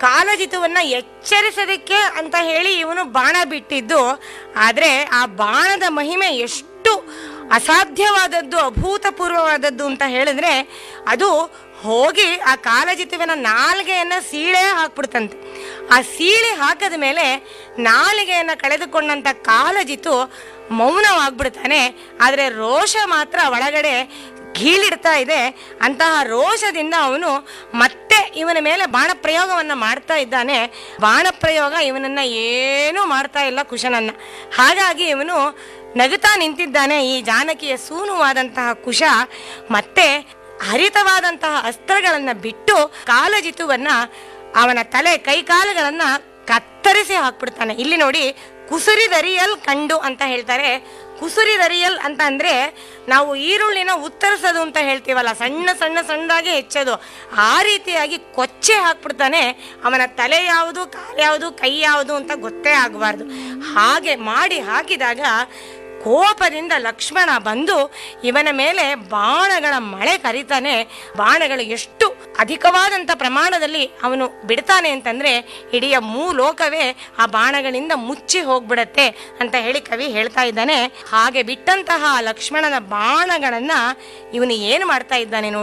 ಕಾಲಜಿತುವನ್ನ ಎಚ್ಚರಿಸೋದಕ್ಕೆ ಅಂತ ಹೇಳಿ ಇವನು ಬಾಣ ಬಿಟ್ಟಿದ್ದು ಆದರೆ ಆ ಬಾಣದ ಮಹಿಮೆ ಎಷ್ಟು ಅಸಾಧ್ಯವಾದದ್ದು ಅಭೂತಪೂರ್ವವಾದದ್ದು ಅಂತ ಹೇಳಿದ್ರೆ ಅದು ಹೋಗಿ ಆ ಕಾಲಜಿತುವಿನ ನಾಲಿಗೆಯನ್ನ ಸೀಳೆ ಹಾಕ್ಬಿಡ್ತಂತೆ ಆ ಸೀಳೆ ಹಾಕದ ಮೇಲೆ ನಾಲಿಗೆಯನ್ನ ಕಳೆದುಕೊಂಡಂತ ಕಾಲಜಿತು ಮೌನವಾಗ್ಬಿಡ್ತಾನೆ ಆದರೆ ರೋಷ ಮಾತ್ರ ಒಳಗಡೆ ಗೀಳಿಡ್ತಾ ಇದೆ ಅಂತಹ ರೋಷದಿಂದ ಅವನು ಮತ್ತೆ ಇವನ ಮೇಲೆ ಬಾಣ ಪ್ರಯೋಗವನ್ನ ಮಾಡ್ತಾ ಇದ್ದಾನೆ ಬಾಣ ಪ್ರಯೋಗ ಇವನನ್ನ ಏನೂ ಮಾಡ್ತಾ ಇಲ್ಲ ಕುಶನನ್ನ ಹಾಗಾಗಿ ಇವನು ನಗುತ್ತಾ ನಿಂತಿದ್ದಾನೆ ಈ ಜಾನಕಿಯ ಸೂನುವಾದಂತಹ ಕುಶ ಮತ್ತೆ ಹರಿತವಾದಂತಹ ಅಸ್ತ್ರಗಳನ್ನ ಬಿಟ್ಟು ಕಾಲಜಿತುವನ್ನ ಅವನ ತಲೆ ಕೈಕಾಲುಗಳನ್ನ ಕತ್ತರಿಸಿ ಹಾಕ್ಬಿಡ್ತಾನೆ ಇಲ್ಲಿ ನೋಡಿ ಕುಸುರಿದರಿಯಲ್ ಕಂಡು ಅಂತ ಹೇಳ್ತಾರೆ ಕುಸುರಿದರಿಯಲ್ ಅಂತ ಅಂದ್ರೆ ನಾವು ಈರುಳ್ಳಿನ ಉತ್ತರಿಸೋದು ಅಂತ ಹೇಳ್ತೀವಲ್ಲ ಸಣ್ಣ ಸಣ್ಣ ಸಣ್ಣದಾಗಿ ಹೆಚ್ಚೋದು ಆ ರೀತಿಯಾಗಿ ಕೊಚ್ಚೆ ಹಾಕ್ಬಿಡ್ತಾನೆ ಅವನ ತಲೆ ಯಾವುದು ಕಾಲು ಯಾವುದು ಕೈ ಯಾವುದು ಅಂತ ಗೊತ್ತೇ ಆಗಬಾರ್ದು ಹಾಗೆ ಮಾಡಿ ಹಾಕಿದಾಗ ಕೋಪದಿಂದ ಲಕ್ಷ್ಮಣ ಬಂದು ಇವನ ಮೇಲೆ ಬಾಣಗಳ ಮಳೆ ಕರೀತಾನೆ ಬಾಣಗಳು ಎಷ್ಟು ಅಧಿಕವಾದಂಥ ಪ್ರಮಾಣದಲ್ಲಿ ಅವನು ಬಿಡ್ತಾನೆ ಅಂತಂದ್ರೆ ಇಡೀ ಮೂಲೋಕವೇ ಆ ಬಾಣಗಳಿಂದ ಮುಚ್ಚಿ ಹೋಗ್ಬಿಡತ್ತೆ ಅಂತ ಹೇಳಿ ಕವಿ ಹೇಳ್ತಾ ಇದ್ದಾನೆ ಹಾಗೆ ಬಿಟ್ಟಂತಹ ಲಕ್ಷ್ಮಣನ ಬಾಣಗಳನ್ನ ಇವನು ಏನು ಮಾಡ್ತಾ ಇದ್ದಾನೆ ನೋಡಿ